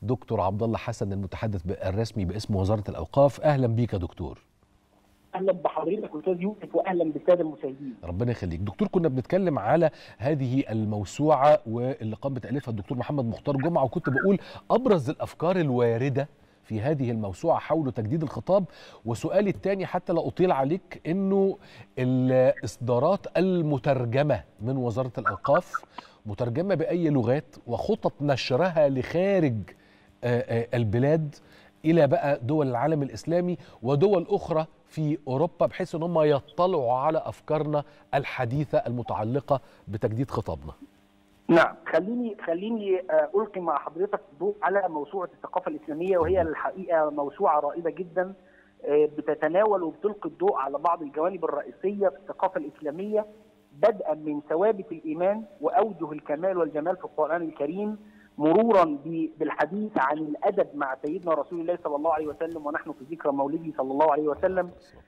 دكتور عبد الله حسن المتحدث الرسمي باسم وزاره الاوقاف اهلا بيك يا دكتور اهلا بحضرتك استاذ يوسف واهلا بالساده المشاهدين ربنا يخليك دكتور كنا بنتكلم على هذه الموسوعه واللي قام بتاليفها الدكتور محمد مختار جمعه وكنت بقول ابرز الافكار الوارده في هذه الموسوعة حول تجديد الخطاب وسؤالي الثاني حتى لا أطيل عليك أنه الإصدارات المترجمة من وزارة الأوقاف مترجمة بأي لغات وخطط نشرها لخارج البلاد إلى بقى دول العالم الإسلامي ودول أخرى في أوروبا بحيث أن هم يطلعوا على أفكارنا الحديثة المتعلقة بتجديد خطابنا نعم خليني خليني القي مع حضرتك الضوء على موسوعه الثقافه الاسلاميه وهي الحقيقه موسوعه رائده جدا بتتناول وبتلقي الضوء على بعض الجوانب الرئيسيه في الثقافه الاسلاميه بدءا من ثوابت الايمان واوجه الكمال والجمال في القران الكريم مرورا بالحديث عن الادب مع سيدنا رسول الله صلى الله عليه وسلم ونحن في ذكرى مولده صلى الله عليه وسلم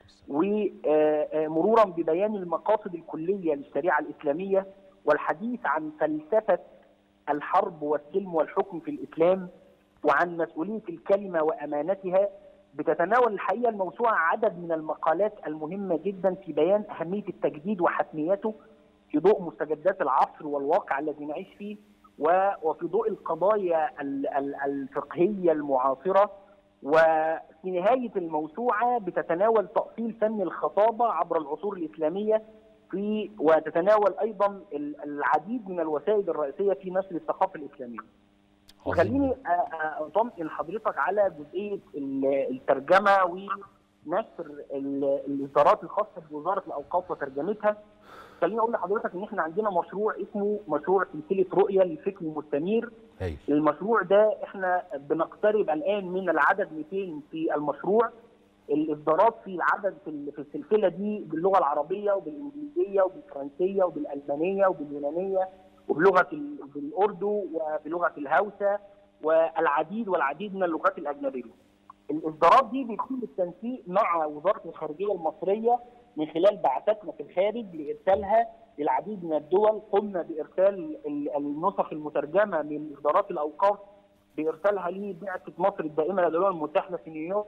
ومرورا ببيان المقاصد الكليه للشريعه الاسلاميه والحديث عن فلسفه الحرب والسلم والحكم في الاسلام وعن مسؤوليه الكلمه وامانتها بتتناول الحقيقه الموسوعه عدد من المقالات المهمه جدا في بيان اهميه التجديد وحتميته في ضوء مستجدات العصر والواقع الذي نعيش فيه وفي ضوء القضايا الفقهيه المعاصره وفي نهايه الموسوعه بتتناول تاصيل فن الخطابه عبر العصور الاسلاميه في وتتناول ايضا العديد من الوسائل الرئيسيه في نشر الثقافه الاسلاميه. وخليني اطمئن حضرتك على جزئيه الترجمه ونشر الاصدارات الخاصه بوزاره الاوقاف وترجمتها. خليني اقول لحضرتك ان احنا عندنا مشروع اسمه مشروع سلسله رؤيه للفكر المستنير. هي. المشروع ده احنا بنقترب الان من العدد 200 في المشروع. الاصدارات في العدد في السلسله دي باللغه العربيه وبالانجليزيه وبالفرنسيه وبالالمانيه وباليونانيه وبلغه بالاردو وبلغه الهوسه والعديد والعديد من اللغات الاجنبيه. الاصدارات دي بيتم التنسيق مع وزاره الخارجيه المصريه من خلال بعثاتنا في الخارج لارسالها للعديد من الدول قمنا بارسال النسخ المترجمه من اصدارات الاوقاف بارسالها لبعثه مصر الدائمه للدول المتحده في نيويورك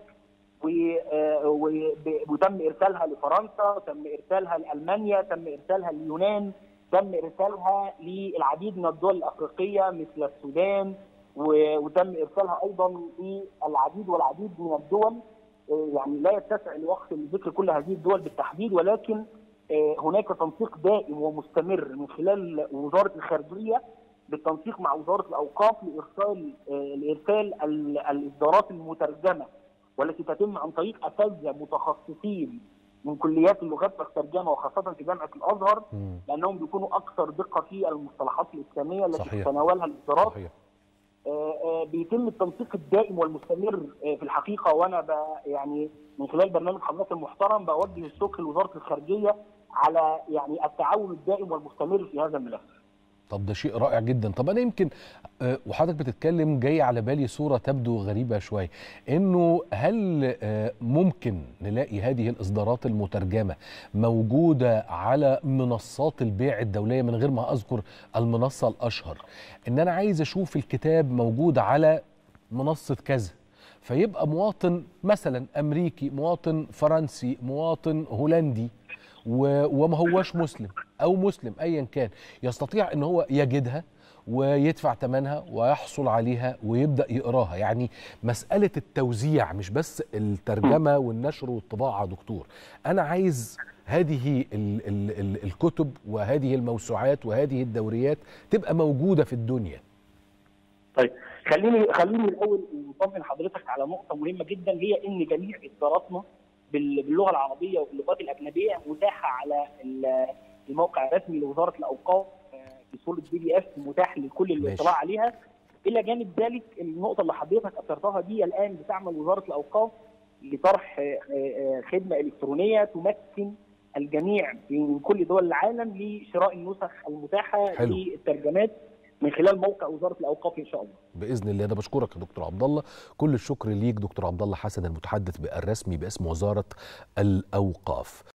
وتم ارسالها لفرنسا، تم ارسالها لالمانيا، تم ارسالها لليونان، تم ارسالها للعديد من الدول الافريقيه مثل السودان وتم ارسالها ايضا للعديد والعديد من الدول يعني لا يتسع الوقت لذكر كل هذه الدول بالتحديد ولكن هناك تنسيق دائم ومستمر من خلال وزاره الخارجيه بالتنسيق مع وزاره الاوقاف لارسال لارسال الاصدارات المترجمه والتي تتم عن طريق اساتذه متخصصين من كليات اللغات والترجمه وخاصه في جامعه الازهر لانهم بيكونوا اكثر دقه في المصطلحات الاسلاميه التي صحيح. تتناولها الاصدارات صحيح. بيتم التنسيق الدائم والمستمر في الحقيقه وانا يعني من خلال برنامج حضرتك المحترم بوجه الشكر لوزاره الخارجيه على يعني التعاون الدائم والمستمر في هذا الملف. طب ده شيء رائع جدا طب انا يمكن أه وحضرتك بتتكلم جاي على بالي صوره تبدو غريبه شويه انه هل أه ممكن نلاقي هذه الاصدارات المترجمه موجوده على منصات البيع الدوليه من غير ما اذكر المنصه الاشهر ان انا عايز اشوف الكتاب موجود على منصه كذا فيبقى مواطن مثلا امريكي مواطن فرنسي مواطن هولندي وما هواش مسلم او مسلم ايا كان يستطيع ان هو يجدها ويدفع ثمنها ويحصل عليها ويبدا يقراها يعني مساله التوزيع مش بس الترجمه والنشر والطباعه دكتور انا عايز هذه ال ال ال الكتب وهذه الموسوعات وهذه الدوريات تبقى موجوده في الدنيا طيب خليني خليني الاول اطمن حضرتك على نقطه مهمه جدا هي ان جميع اصداراتنا باللغه العربيه وباللغات الاجنبيه متاحه على الموقع الرسمي لوزاره الاوقاف في صوره بي دي اف متاح لكل الاطلاع عليها الى جانب ذلك النقطه اللي حضرتك اثرتها دي الان بتعمل وزاره الاوقاف لطرح خدمه الكترونيه تمكن الجميع من كل دول العالم لشراء النسخ المتاحه حلو. للترجمات من خلال موقع وزاره الاوقاف ان شاء الله. باذن الله انا بشكرك يا دكتور عبد الله كل الشكر ليك دكتور عبد الله حسن المتحدث الرسمي باسم وزاره الاوقاف